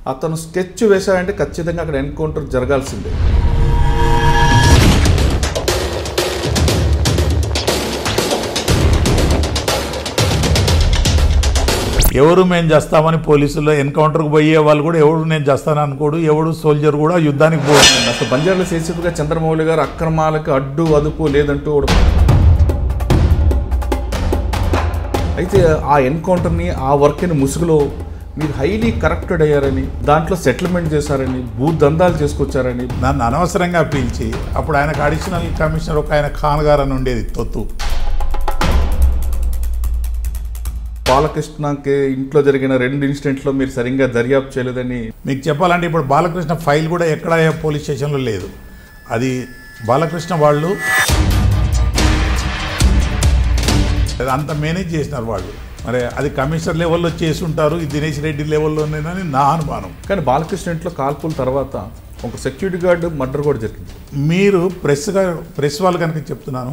అతను స్కెచ్ వేశాడంటే ఖచ్చితంగా అక్కడ ఎన్కౌంటర్ జరగాల్సిందే ఎవరు మేము చేస్తామని పోలీసులు ఎన్కౌంటర్కి పోయే వాళ్ళు కూడా ఎవడు నేను చేస్తాను అనుకోడు ఎవడు సోల్జర్ కూడా యుద్ధానికి పోడు అసలు బంజారాలో చేసేదిగా చంద్రమౌళి గారు అక్రమాలకు అడ్డు అదుపు లేదంటూ కూడా అయితే ఆ ఎన్కౌంటర్ని ఆ వర్క్ని ముసుగులో మీరు హైలీ కరప్టెడ్ అయ్యారని దాంట్లో సెటిల్మెంట్ చేశారని భూ దందాలు చేసుకొచ్చారని నన్ను అనవసరంగా పిలిచి అప్పుడు ఆయనకు అడిషనల్ కమిషనర్ ఒక ఆయన ఖాన్ గారు అని ఉండేది తొత్తు బాలకృష్ణకి ఇంట్లో జరిగిన రెండు ఇన్సిడెంట్లో మీరు సరిగ్గా దర్యాప్తు చేయలేదని మీకు చెప్పాలంటే ఇప్పుడు బాలకృష్ణ ఫైల్ కూడా ఎక్కడ ఏ పోలీస్ స్టేషన్లో లేదు అది బాలకృష్ణ వాళ్ళు అది అంత మేనేజ్ చేసినారు వాళ్ళు మరి అది కమిషనర్ లెవెల్లో చేసి ఉంటారు ఈ దినేష్ రెడ్డి లెవెల్లోనేనని నా అనుమానం కానీ బాలకృష్ణ ఇంట్లో కాల్పుల తర్వాత ఒక సెక్యూరిటీ గార్డు మర్డర్ కూడా జరిగింది మీరు ప్రెస్గా ప్రెస్ వాళ్ళు కనుక చెప్తున్నాను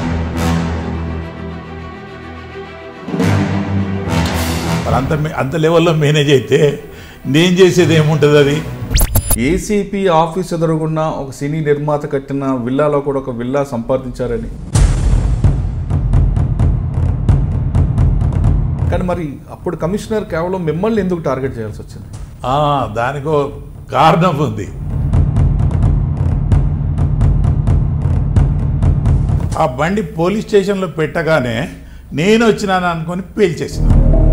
మరి అంత మే- అంత లెవెల్లో మేనేజ్ అయితే నేను చేసేది ఏముంటుంది అది ఏసీపీ ఆఫీస్ ఎదురుగున్న ఒక సినీ నిర్మాత కట్టిన విల్లాలో కూడా ఒక విల్లా సంపాదించారని కానీ మరి అప్పుడు కమిషనర్ కేవలం మిమ్మల్ని ఎందుకు టార్గెట్ చేయాల్సి వచ్చింది ఆ, దానికో కారణం ఉంది ఆ బండి పోలీస్ స్టేషన్లో పెట్టగానే నేను వచ్చినాను అనుకొని పేల్చేసిన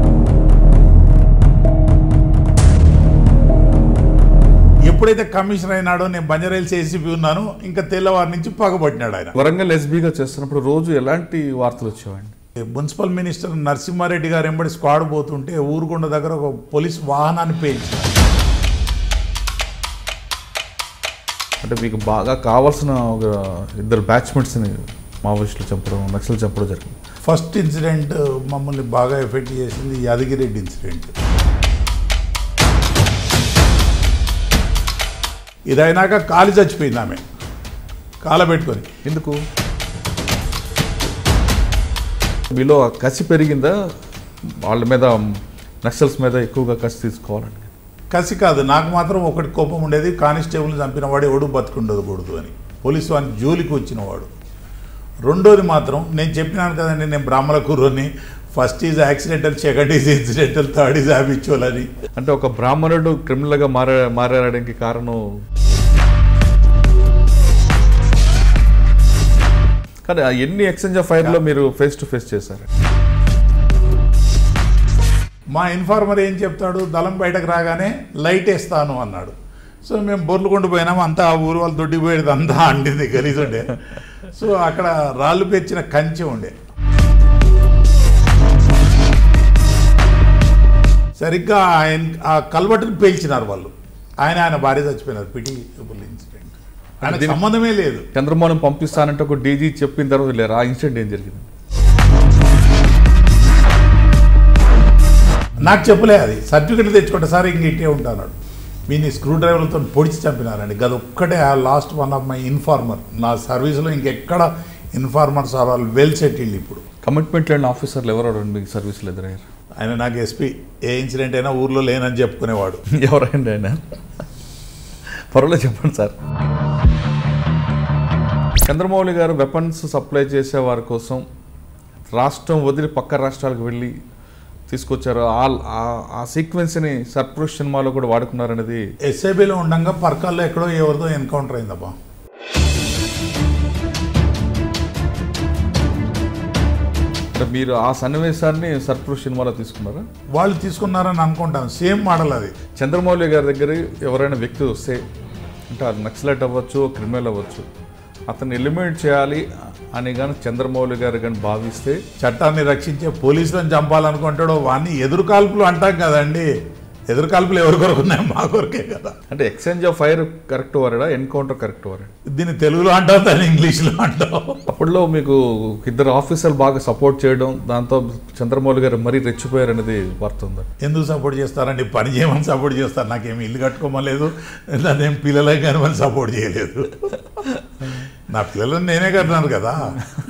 ఎప్పుడైతే కమిషనర్ అయినాడో నేను బంజారాయిల్స్ ఏసీపీ ఉన్నాను ఇంకా తెల్లవారి నుంచి పగబట్టినాడు ఆయన వరంగల్ ఎస్బీగా చేస్తున్నప్పుడు రోజు ఎలాంటి వార్తలు వచ్చేవాడి మున్సిపల్ మినిస్టర్ నరసింహారెడ్డి గారు ఎంబడి స్క్వాడ్ పోతుంటే ఊరుకొండ దగ్గర ఒక పోలీస్ వాహనాన్ని పేల్చారు అంటే మీకు బాగా కావాల్సిన ఒక ఇద్దరు బ్యాచ్మెంట్స్ని మావోయిస్టులు చంపడం నక్సలు చంపడం జరిగింది ఫస్ట్ ఇన్సిడెంట్ మమ్మల్ని బాగా ఎఫెక్ట్ చేసింది యాదగిరెడ్డి ఇన్సిడెంట్ ఇది అయినాక కాలి చచ్చిపోయింది ఆమె కాల పెట్టుకొని ఎందుకు మీలో ఆ కసి పెరిగిందా వాళ్ళ మీద నక్సల్స్ మీద ఎక్కువగా కసి తీసుకోవాలని కసి కాదు నాకు మాత్రం ఒకటి కోపం ఉండేది కానిస్టేబుల్ చంపిన వాడు ఎవడు బతుకుండకూడదు అని పోలీసు వాని జోలికి వచ్చినవాడు రెండోది మాత్రం నేను చెప్పినాను కదండి నేను బ్రాహ్మణ కుర్రోని first is accidental second is incidental third is habitual అని అంటే ఒక బ్రాహ్మణుడు క్రిమినల్గా మారా మారడానికి కారణం కానీ ఆ ఎన్ని ఎక్స్చేంజ్ ఆఫ్ ఫైర్లో మీరు ఫేస్ టు ఫేస్ చేశారు మా ఇన్ఫార్మర్ ఏం చెప్తాడు దళం బయటకు రాగానే లైట్ వేస్తాను అన్నాడు సో మేము బొర్లుకొండు పోయినాము అంతా ఆ ఊరు వాళ్ళు దొడ్డి పోయేది అంతా అండింది గలీజ్ ఉండే సో అక్కడ రాళ్ళు పెంచిన కంచె ఉండే సరిగ్గా ఆయన ఆ కల్వట్టును పేల్చినారు వాళ్ళు ఆయన ఆయన భార్య చచ్చిపోయినారు పిటి ఇన్సిడెంట్ ఆయనకు దీనికి- సంబంధమే లేదు చంద్రమోహన్ పంపిస్తానంటే ఒక డీజీ చెప్పిన తర్వాత లేరు ఆ ఇన్సిడెంట్ ఏం జరిగింది నాకు చెప్పలే అది సర్టిఫికెట్ తెచ్చుకుంటే సార్ ఇంక ఇట్టే ఉంటాడు మీ స్క్రూ డ్రైవర్లతో పొడిచి చంపినారండి గది ఒక్కటే ఆ last one of my informer నా సర్వీస్లో ఇంకెక్కడ informers are all well settled ఇప్పుడు కమిట్మెంట్ లేని ఆఫీసర్లు ఎవరు మీకు సర్వీసులు ఎదురయ్యారు ఆయన నాకు ఎస్పీ ఏ ఇన్సిడెంట్ అయినా ఊర్లో లేనని చెప్పుకునేవాడు ఎవరైనా ఆయన పర్వాలేదు చెప్పండి సార్ చంద్రమౌళి గారు వెపన్స్ సప్లై చేసే వారి కోసం రాష్ట్రం వదిలి పక్క రాష్ట్రాలకు వెళ్ళి తీసుకొచ్చారు ఆ- ఆ- ఆ సీక్వెన్స్ని సర్ప్రూష్ సినిమాలో కూడా వాడుకున్నారనేది ఎస్ఐబిలో ఉండగా పర్కాల్లో ఎక్కడో ఎవరితో ఎన్కౌంటర్ అయిందబ్బా అంటే మీరు ఆ సన్నివేశాన్ని సర్ప్రూష్ సినిమాలో తీసుకున్నారా వాళ్ళు తీసుకున్నారని అనుకుంటాను సేమ్ మోడల్ అది చంద్రమౌళి గారి దగ్గర ఎవరైనా వ్యక్తి వస్తే అంటే అది నక్సలైట్ అవ్వచ్చు క్రిమినల్ అవ్వచ్చు అతన్ని ఎలిమినేట్ చేయాలి అని కానీ చంద్రమౌళి గారు కానీ భావిస్తే చట్టాన్ని రక్షించే పోలీసులను చంపాలనుకుంటాడో వాడిని ఎదురు కాల్పులు అంటాం కదండి ఎదురు కాల్పులు ఎవరి కొరకు ఉన్నాయి మా కొరకే కదా అంటే ఎక్స్చేంజ్ ఆఫ్ ఫైర్ కరెక్ట్ వారడా ఎన్కౌంటర్ కరెక్ట్ వారడా దీన్ని తెలుగులో అంటాం దాన్ని ఇంగ్లీష్లో అంటాం అప్పట్లో మీకు ఇద్దరు ఆఫీసర్లు బాగా సపోర్ట్ చేయడం దాంతో చంద్రమౌళి గారు మరీ రెచ్చిపోయారు అనేది వార్త ఉంది ఎందుకు సపోర్ట్ చేస్తారండి పని చేయమని సపోర్ట్ చేస్తారు నాకేమి ఇల్లు కట్టుకోమలేదు నాదేం పిల్లలకి కానీ సపోర్ట్ చేయలేదు నా పిల్లలను నేనే కట్టినాను కదా